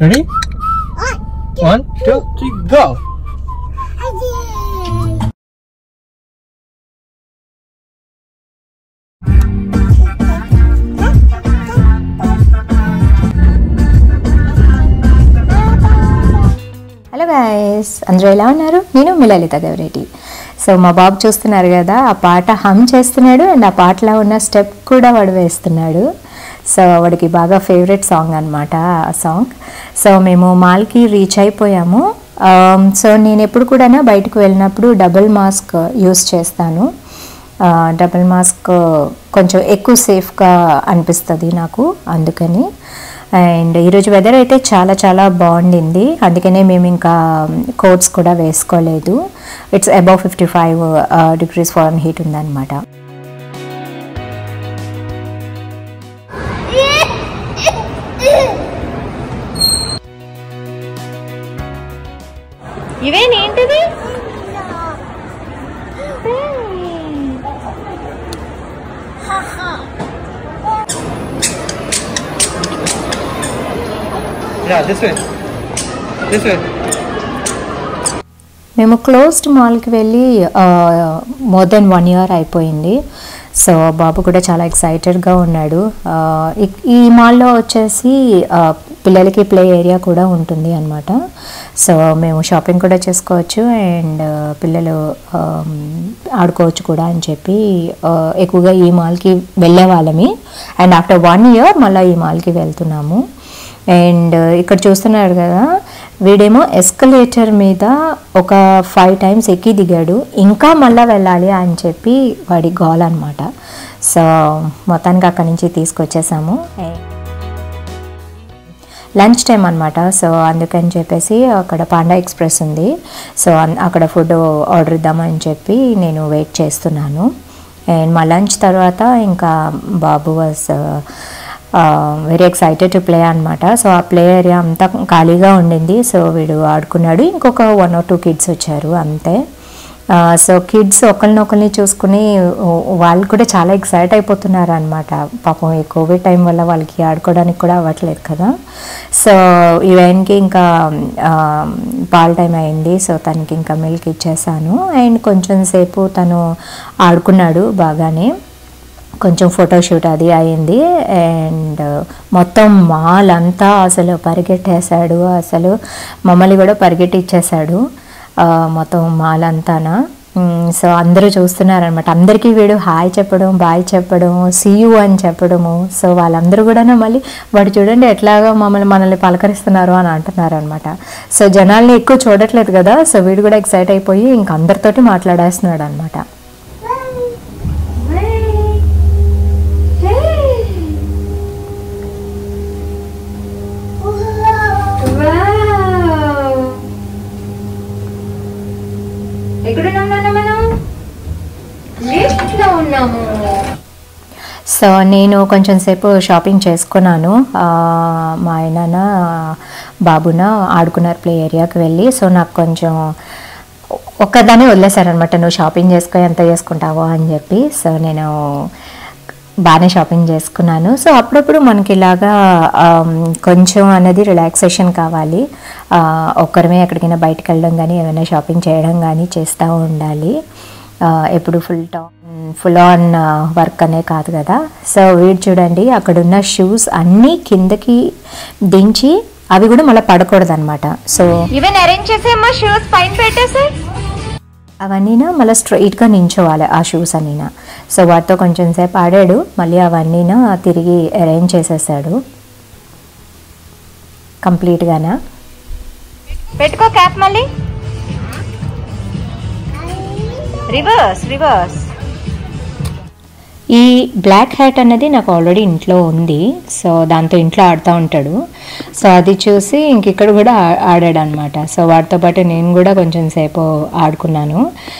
ready one two three go hello guys అందరూ ఎలా ఉన్నారు నేను మీ లలిత దేవరెడ్డి సో మా బాబు చూస్తున్నారు కదా ఆ పాట హమ్ చేస్తున్నాడు అండ్ ఆ పాటలో ఉన్న స్టెప్ కూడా వాడు వేస్తున్నాడు సో వాడికి బాగా ఫేవరెట్ సాంగ్ అనమాట ఆ సాంగ్ సో మేము మాల్కి రీచ్ అయిపోయాము సో నేను ఎప్పుడు కూడా బయటకు వెళ్ళినప్పుడు డబుల్ మాస్క్ యూస్ చేస్తాను డబుల్ మాస్క్ కొంచెం ఎక్కువ సేఫ్గా అనిపిస్తుంది నాకు అందుకని అండ్ ఈరోజు వెదర్ అయితే చాలా చాలా బాగుండింది అందుకనే మేము ఇంకా కోట్స్ కూడా వేసుకోలేదు it's above fifty five degrees Fahrenheit heat ఉందన్నమాట ఇవేనేంటిది yeah this way this way మేము క్లోజ్డ్ మాల్కి వెళ్ళి మోర్ దెన్ వన్ ఇయర్ అయిపోయింది సో బాబు కూడా చాలా ఎక్సైటెడ్గా ఉన్నాడు ఆ, ఈ- ఈ మాల్లో వచ్చేసి ఆ, పిల్లలకి ప్లే ఏరియా కూడా ఉంటుంది అనమాట సో మేము షాపింగ్ కూడా చేసుకోవచ్చు అండ్ పిల్లలు ఆమ్, ఆడుకోవచ్చు కూడా అని చెప్పి ఆ, ఎక్కువగా ఈ మాల్కి వెళ్ళే వాళ్ళమి అండ్ ఆఫ్టర్ వన్ ఇయర్ మళ్ళీ ఈ మాల్కి వెళ్తున్నాము అండ్ ఇక్కడ చూస్తున్నారు కదా వీడేమో ఎస్కలేటర్ మీద ఒక ఫైవ్ టైమ్స్ ఎక్కి దిగాడు ఇంకా మళ్ళీ వెళ్ళాలి అని చెప్పి వాడి గోల్ అనమాట సో మొత్తానికి అక్కడి నుంచి తీసుకొచ్చేసాము లంచ్ టైం అనమాట సో అందుకని చెప్పేసి అక్కడ పాండా ఎక్స్ప్రెస్ ఉంది సో అన్- అక్కడ ఫుడ్ ఆర్డర్ ఇద్దామని చెప్పి నేను వెయిట్ చేస్తున్నాను అండ్ మా లంచ్ తర్వాత ఇంకా బాబు was very excited to play అనమాట సో ఆ ప్లే ఏరియా అంతా ఖాళీగా ఉండింది సో వీడు ఆడుకున్నాడు ఇంకొక వన్ ఆర్ టూ కిడ్స్ వచ్చారు అంతే సో కిడ్స్ ఒకరినొకరిని చూసుకుని ఓ- వాళ్ళు కూడా చాలా ఎక్సైట్ అయిపోతున్నారు అనమాట పాపం ఈ కోవిడ్ టైం వల్ల వాళ్ళకి ఆడుకోవడానికి కూడా అవ్వట్లేదు కదా సో ఈవెన్కి ఇంకా ఆ, పాల టైం అయింది సో తనకి ఇంకా మిల్క్ ఇచ్చేసాను అండ్ కొంచెం సేపు తను ఆడుకున్నాడు బాగానే కొంచెం ఫోటోషూట్ అది అయింది అండ్ మొత్తం మాల్ అంతా అసలు పరిగెట్టేశాడు అసలు మమ్మల్ని కూడా పరిగెట్టిచ్చేసాడు ఆ, మొత్తం మాల్ అంతానా మ్, సో అందరూ చూస్తున్నారనమాట అందరికీ వీడు హాయ్ చెప్పడం బాయ్ చెప్పడం సీయు అని చెప్పడము సో వాళ్ళందరూ కూడా మళ్ళీ వాడు చూడండి ఎట్లాగా మమ్మల్ని మనల్ని పలకరిస్తున్నారు అని అంటున్నారు అనమాట సో జనాల్ని ఎక్కువ చూడట్లేదు కదా సో వీడు కూడా ఎక్సైట్ అయిపోయి ఇంక అందరితోటి మాట్లాడేస్తున్నాడు అనమాట ఎక్కడున్నాం నాన్న మనం లిఫ్ట్లో ఉన్నాము సో నేను కొంచెం సేపు షాపింగ్ చేసుకున్నాను ఆ, మా ఆయన బాబున ఆడుకున్నారు ప్లే ఏరియాకి వెళ్ళి సో నాకు కొంచెం ఒక్కదాన్ని వదిలేశారనమాట నువ్వు షాపింగ్ చేసుకో ఎంత చేసుకుంటావో అని చెప్పి సో నేను బాగానే షాపింగ్ చేసుకున్నాను సో అప్పుడప్పుడు మనకి ఇలాగా ఆమ్, కొంచెం అనేది రిలాక్సేషన్ కావాలి ఆ, ఒక్కరమే ఎక్కడికైనా బయటకు వెళ్ళడం కానీ ఏమైనా షాపింగ్ చేయడం కానీ చేస్తూ ఉండాలి ఆ, ఎప్పుడు full town full on work అనే కాదు కదా సో వీడు చూడండి అక్కడున్న షూస్ అన్నీ కిందకి దించి అవి కూడా మళ్ళీ పడకూడదు అనమాట సో ఈవెన్ అరేంజ్ చేసేమ్మా షూస్ పైన పెట్టేసి అవన్నీనా మళ్ళీ స్ట్రైట్గా నించోవాలి ఆ షూస్ అన్నీనా సో వాటితో కొంచెం సేపు ఆడాడు మళ్ళీ అవన్నీనా తిరిగి అరేంజ్ చేసేసాడు కంప్లీట్గానా పెట్టుకో క్యాప్ మళ్ళీ రివర్స్ రివర్స్ ఈ బ్లాక్ హ్యాట్ అనేది నాకు ఆల్రెడీ ఇంట్లో ఉంది సో దాంతో ఇంట్లో ఆడుతూ ఉంటాడు సో అది చూసి ఇంక ఇక్కడ కూడా ఆ- ఆడాడు అనమాట సో వాటితో పాటు నేను కూడా కొంచెం సేపు ఆడుకున్నాను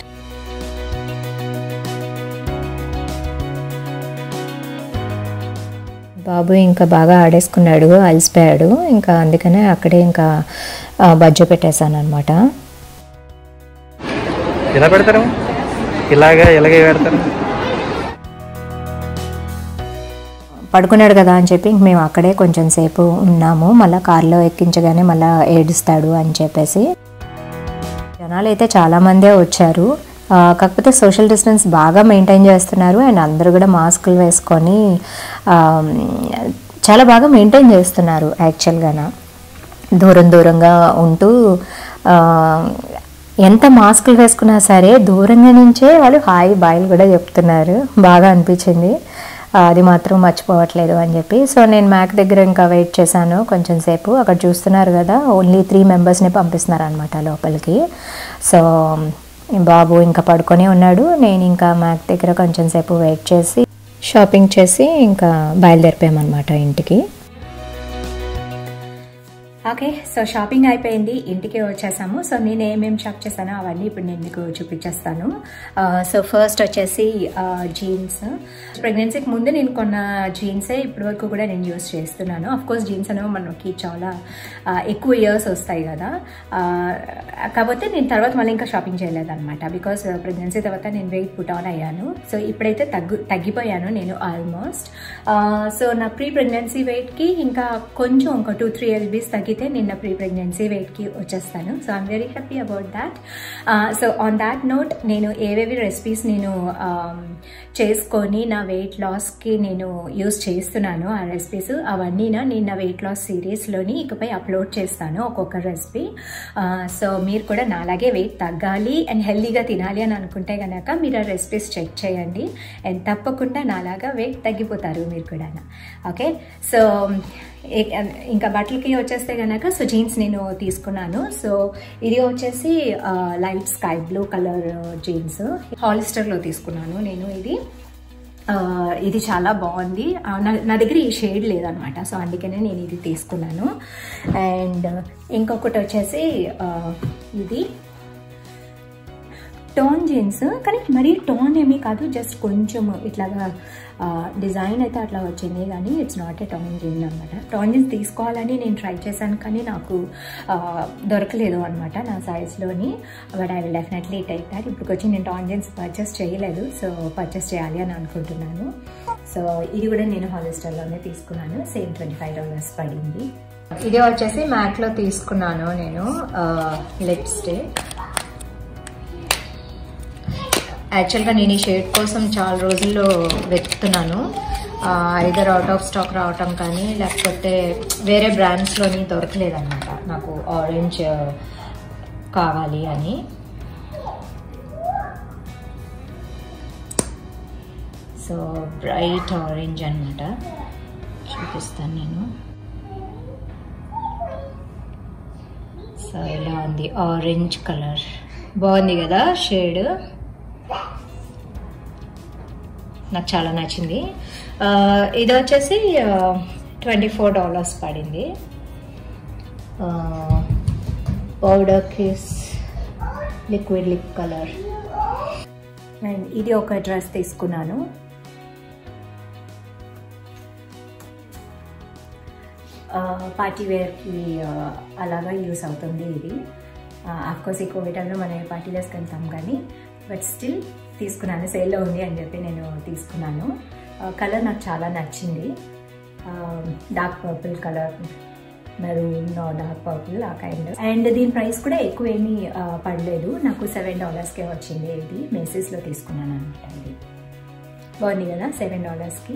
బాబు ఇంకా బాగా ఆడేసుకున్నాడు అలసిపోయాడు ఇంకా అందుకనే అక్కడే ఇంకా ఆ, బజ్జో పెట్టేశాను అనమాట ఎలా పెడతారు ఇలాగా ఇలాగే పెడతారు పడుకున్నాడు కదా అని చెప్పి ఇంక మేము అక్కడే కొంచెం సేపు ఉన్నాము మళ్ళీ కార్లో ఎక్కించగానే మళ్ళీ ఏడుస్తాడు అని చెప్పేసి జనాలు అయితే చాలామందే వచ్చారు ఆ, కాకపోతే సోషల్ డిస్టెన్స్ బాగా మెయింటైన్ చేస్తున్నారు అండ్ అందరూ కూడా మాస్కులు వేసుకొని ఆ, చాలా బాగా మెయింటైన్ చేస్తున్నారు యాక్చువల్గాన దూరం దూరంగా ఉంటూ ఆ, ఎంత మాస్కులు వేసుకున్నా సరే దూరంగా నుంచే వాళ్ళు హాయ్ బాయ్లు కూడా చెప్తున్నారు బాగా అనిపించింది ఆ, అది మాత్రం మర్చిపోవట్లేదు అని చెప్పి సో నేను మ్యాక్ దగ్గర ఇంకా వెయిట్ చేశాను కొంచెం సేపు అక్కడ చూస్తున్నారు కదా ఓన్లీ త్రీ మెంబర్స్ని పంపిస్తున్నారు అనమాట లోపలికి సో బాబు ఇంకా పడుకొని ఉన్నాడు నేను ఇంకా మ్యాక్ దగ్గర కొంచెం సేపు వెయిట్ చేసి షాపింగ్ చేసి ఇంకా బయలుదేరిపోయామన్నమాట ఇంటికి ఓకే సో షాపింగ్ అయిపోయింది ఇంటికి వచ్చేసాము సో నేను ఏమేమి షాప్ చేశానో అవన్నీ ఇప్పుడు నేను మీకు చూపించేస్తాను ఆ, సో ఫస్ట్ వచ్చేసి ఆ, జీన్స్ ప్రెగ్నెన్సీకి ముందు నేను కొన్న జీన్సే ఇప్పటి వరకు కూడా నేను యూస్ చేస్తున్నాను అఫ్ కోర్స్ జీన్స్ అనేవి మనకి చాలా ఆ, ఎక్కువ ఇయర్స్ వస్తాయి కదా ఆ, కాకపోతే నేను తర్వాత మళ్ళీ ఇంకా షాపింగ్ చేయలేదన్నమాట బికాస్ ప్రెగ్నెన్సీ తర్వాత నేను వెయిట్ పుట్ ఆన్ అయ్యాను సో ఇప్పుడైతే తగ్గు తగ్గిపోయాను నేను ఆల్మోస్ట్ సో నా ప్రీ ప్రెగ్నెన్సీ వెయిట్కి ఇంకా కొంచెం ఒక టూ త్రీ ఎల్బీస్ తగ్గితే నిన్న ప్రీ ప్రెగ్నెన్సీ వెయిట్కి వచ్చేస్తాను so I'm very happy about that so on that note నేను ఏవేవి రెసిపీస్ నేను um, చేసుకొని నా వెయిట్ లాస్కి నేను యూస్ చేస్తున్నాను ఆ రెసిపీస్ అవన్నీ నా నేను నా వెయిట్ లాస్ సిరీస్లోని ఇకపై అప్లోడ్ చేస్తాను ఒక్కొక్క రెసిపీ సో మీరు కూడా నాలాగే వెయిట్ తగ్గాలి అండ్ హెల్దీగా తినాలి అని అనుకుంటే కనుక మీరు ఆ రెసిపీస్ చెక్ చేయండి అండ్ తప్పకుండా నాలాగా వెయిట్ తగ్గిపోతారు మీరు కూడా ఓకే సో ఏ- ఇంకా బట్టలకి వచ్చేస్తే కనుక సో జీన్స్ నేను తీసుకున్నాను సో ఇది వచ్చేసి light sky blue colour jeans హాలిస్టర్లో తీసుకున్నాను నేను ఇది ఆ, ఇది చాలా బాగుంది ఆ, నా నా దగ్గర ఈ షేడ్ లేదనమాట సో అందుకనే నేను ఇది తీసుకున్నాను అండ్ ఇంకొకటి వచ్చేసి ఆ, ఇది టోన్ జీన్స్ కానీ మరీ టోన్ ఏమీ కాదు జస్ట్ కొంచెం ఇట్లాగా డిజైన్ అయితే అట్లా వచ్చింది కానీ it's not a tone jeans అనమాట టోన్ జీన్స్ తీసుకోవాలని నేను ట్రై చేశాను కానీ నాకు ఆ, దొరకలేదు అనమాట నా సైజ్లోని but I will definitely take that ఇప్పుడు వచ్చి నేను టోన్ జీన్స్ పర్చేస్ చేయలేదు సో పర్చేస్ చేయాలి అని అనుకుంటున్నాను సో ఇది కూడా నేను హాలిస్టర్లోనే తీసుకున్నాను సేమ్ ట్వంటీ ఫైవ్ డాలర్స్ పడింది ఇది వచ్చేసి మ్యాట్లో తీసుకున్నాను నేను లిప్స్టిక్ యాక్చువల్గా నేను ఈ షేడ్ కోసం చాలా రోజుల్లో వెతుకుతున్నాను ఐదర్ అవుట్ ఆఫ్ స్టాక్ రావటం కానీ లేకపోతే వేరే బ్రాండ్స్లోని దొరకలేదన్నమాట నాకు ఆరెంజ్ కావాలి అని సో బ్రైట్ ఆరెంజ్ అనమాట చూపిస్తాను నేను సో ఇలా ఉంది ఆరెంజ్ కలర్ బాగుంది కదా షేడ్ నాకు చాలా నచ్చింది ఆ, ఇది వచ్చేసి ట్వంటీ ఫోర్ డాలర్స్ పడింది powder kiss liquid lip colour and ఇది ఒక డ్రెస్ తీసుకున్నాను పార్టీ వేర్కి అలాగా యూస్ అవుతుంది ఇది అఫ్కోర్స్ ఈ కోవిడ్ టైంలో మనం ఏ పార్టీ వేర్స్కి వెళ్తాం కానీ బట్ స్టిల్ తీసుకున్నాను సేల్లో ఉంది అని చెప్పి నేను తీసుకున్నాను కలర్ నాకు చాలా నచ్చింది dark purple colour maroon dark purple ఆ కైండ్ అండ్ దీని ప్రైస్ కూడా ఎక్కువ ఏమీ ఆ, పడలేదు నాకు సెవెన్ డాలర్స్కే వచ్చింది ఇది మేసెస్లో తీసుకున్నాను అనమాట ఇది బాగుంది కదా సెవెన్ డాలర్స్కి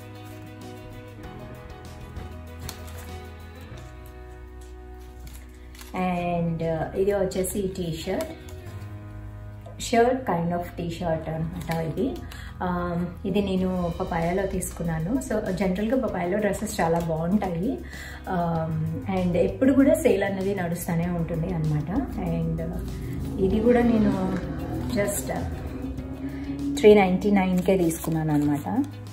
అండ్ ఇది వచ్చేసి T shirt shirt kind of T shirt అనమాట ఇది Um, ఇది నేను పపాయాలో తీసుకున్నాను సో జనరల్గా పపాయాలో డ్రెస్సెస్ చాలా బాగుంటాయి అండ్ ఎప్పుడు కూడా సేల్ అన్నది నడుస్తూనే ఉంటుంది అనమాట అండ్ ఇది కూడా నేను జస్ట్ త్రీ నైంటీ నైన్కే తీసుకున్నాను అనమాట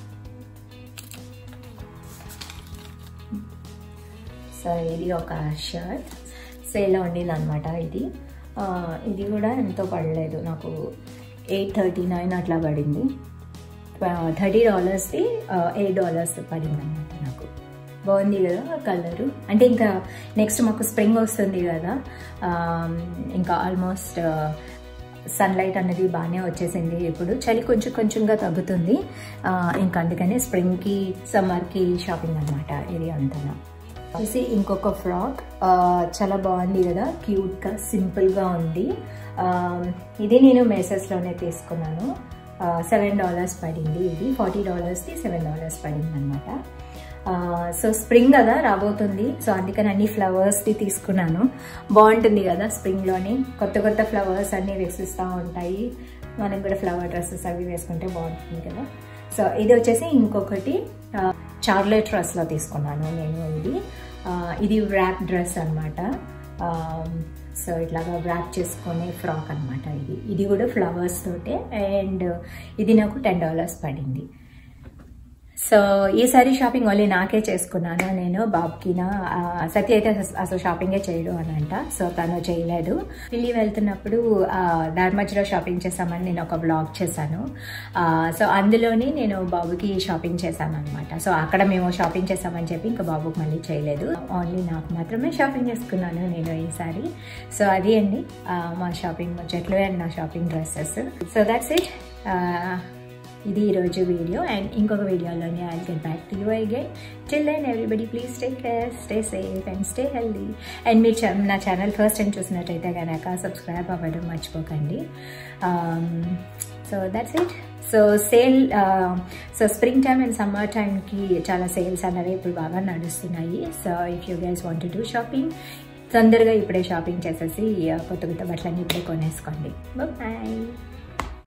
సో ఇది ఒక షర్ట్ సేల్లో ఉండింది అనమాట ఇది ఆ, ఇది కూడా ఎంతో పడలేదు నాకు ఎయిట్ థర్టీ నైన్ అట్లా పడింది థర్టీ డాలర్స్ది ఎయిట్ డాలర్స్ పడింది అనమాట నాకు బాగుంది కదా కలరు అంటే ఇంకా నెక్స్ట్ మాకు స్ప్రింగ్ వస్తుంది కదా ఆ, ఇంకా ఆల్మోస్ట్ సన్లైట్ అనేది బాగానే వచ్చేసింది ఇప్పుడు చలి కొంచెం కొంచెంగా తగ్గుతుంది ఆ, ఇంకా అందుకని స్ప్రింగ్కి సమ్మర్కి షాపింగ్ అనమాట ఇది అంతా వచ్చేసి ఇంకొక ఫ్రాక్ ఆ, చాలా బాగుంది కదా క్యూట్గా సింపుల్గా ఉంది ఆ, ఇది నేను మెసెస్లోనే తీసుకున్నాను సెవెన్ డాలర్స్ పడింది ఇది ఫార్టీ డాలర్స్కి సెవెన్ డాలర్స్ పడింది అనమాట సో స్ప్రింగ్ కదా రాబోతుంది సో అందుకని అన్ని ఫ్లవర్స్ది తీసుకున్నాను బాగుంటుంది కదా స్ప్రింగ్లోని కొత్త కొత్త ఫ్లవర్స్ అన్నీ వేసిస్తూ ఉంటాయి మనం కూడా ఫ్లవర్ డ్రెస్సెస్ అవి వేసుకుంటే బాగుంటుంది కదా సో ఇది వచ్చేసి ఇంకొకటి చార్లెట్ డ్రెస్లో తీసుకున్నాను నేను ఇది ఆ, ఇది ర్యాప్ డ్రెస్ అనమాట సో ఇట్లాగా ర్యాప్ చేసుకునే ఫ్రాక్ అనమాట ఇది ఇది కూడా ఫ్లవర్స్ తోటే అండ్ ఇది నాకు టెన్ డాలర్స్ పడింది సో ఈసారి షాపింగ్ ఓన్లీ నాకే చేసుకున్నాను నేను బాబుకి నా ఆ, సత్య అయితే అస- అసలు షాపింగే చేయడు అని అంట సో తను చేయలేదు ఢిల్లీ వెళ్తున్నప్పుడు ఆ, దారి మధ్యలో షాపింగ్ చేసామని నేను ఒక బ్లాగ్ చేశాను ఆ, సో అందులోని నేను బాబుకి షాపింగ్ చేశాను అనమాట సో అక్కడ మేము షాపింగ్ చేసామని చెప్పి ఇంకా బాబుకి మళ్ళీ చేయలేదు ఓన్లీ నాకు మాత్రమే షాపింగ్ చేసుకున్నాను నేను ఈసారి సో అది అండి ఆ, మా షాపింగ్ ముచ్చట్లు అండ్ నా shopping dresses so that's it ఇది ఈరోజు వీడియో అండ్ ఇంకొక వీడియోలోనే I get back to you again till then everybody please take care stay safe and stay healthy and మీరు చ- నా ఛానల్ ఫస్ట్ టైం చూసినట్టయితే కనుక సబ్స్క్రైబ్ అవ్వడం మర్చిపోకండి so that's it so sale so spring time and summer టైంకి చాలా sales అనేవి ఇప్పుడు బాగా నడుస్తున్నాయి so if you guys want do shopping తొందరగా ఇప్పుడే షాపింగ్ చేసేసి uh, కొత్త కొత్త బట్టలన్నీ ఇప్పుడే కొనేసుకోండి బాయ్